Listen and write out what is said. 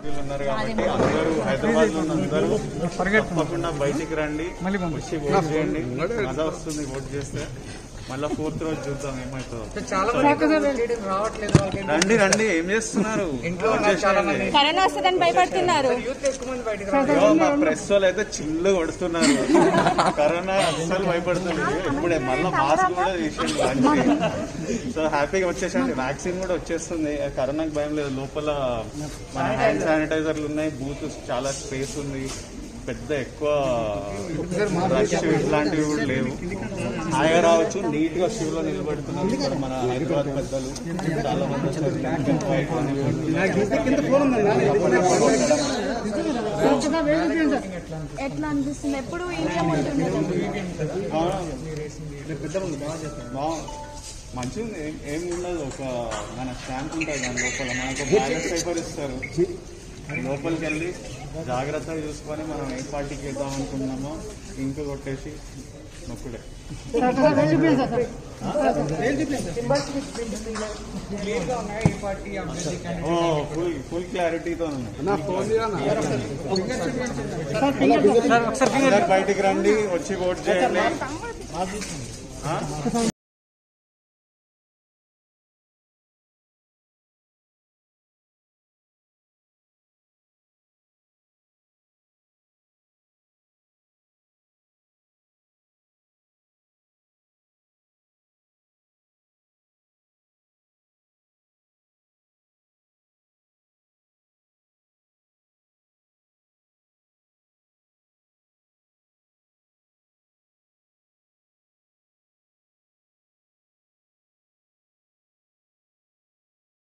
ఎంపీలు ఉన్నారు కాబట్టి అందరూ హైదరాబాద్ లో ఉన్న అందరూ తప్పకుండా బయటికి రండి వచ్చి ఓట్ చేయండి మజా వస్తుంది ఓట్ చేస్తే మళ్ళా ఫోర్త్ రోజు చూద్దాం ఏమవుతుందో చాలా మంది రావట్లేదు వాళ్ళకి రండి రండి ఏం చేస్తున్నారు ఇంట్లో ఓట్ ఉన్నారు చాలా చేసేయండి. మంది. కరోనా వస్తుందని భయపడుతున్నారు యూత్ ఎక్కువ మంది బయటకు రావాలి అయ్యో, మా ప్రెస్ వాళ్ళు అయితే చిల్లు కొడుతున్నారు కరోనా అస్సలు భయపడుతుంది ఇప్పుడే మళ్ళీ మాస్క్ కూడా తీసేయండి సో హ్యాపీగా వచ్చేసండి వ్యాక్సిన్ కూడా వచ్చేస్తుంది కరోనాకి భయం లేదు లోపల మన హ్యాండ్ శానిటైజర్లు ఉన్నాయి బూత్ చాలా స్పేస్ ఉంది పెద్ద ఎక్కువ రష్ ఇట్లాంటివి కూడా లేవు హాయిగా రావచ్చు నీట్ గా క్యూలో నిలబడుతున్నారు ఇక్కడ మన హైదరాబాద్ పెద్దలు చాలా మంది వచ్చారు బయట ఎట్లా అనిపిస్తుంది ఎప్పుడు ఇంట్లో ఉంటుండే మంచిగా ఉంది ఏం- ఏం ఉండదు ఒక మన స్టాంప్ ఉంటుంది దాని లోపల మనకు బ్యాలెన్స్ పేపర్ ఇస్తారు లోపలికి వెళ్ళి జాగ్రత్తగా చూసుకొని మనం ఏ పార్టీకి వెళ్దాం అనుకున్నామో ఇంక కొట్టేసి నొక్కుడే క్లియర్ గా ఉన్నాయి ఏ పార్టీ అభ్యర్థి candidate. ఓ ఫుల్ ఫుల్ క్లారిటీతో ఉంది అందరు బయటికి రండి వచ్చి ఓట్ చేయండి ఆ?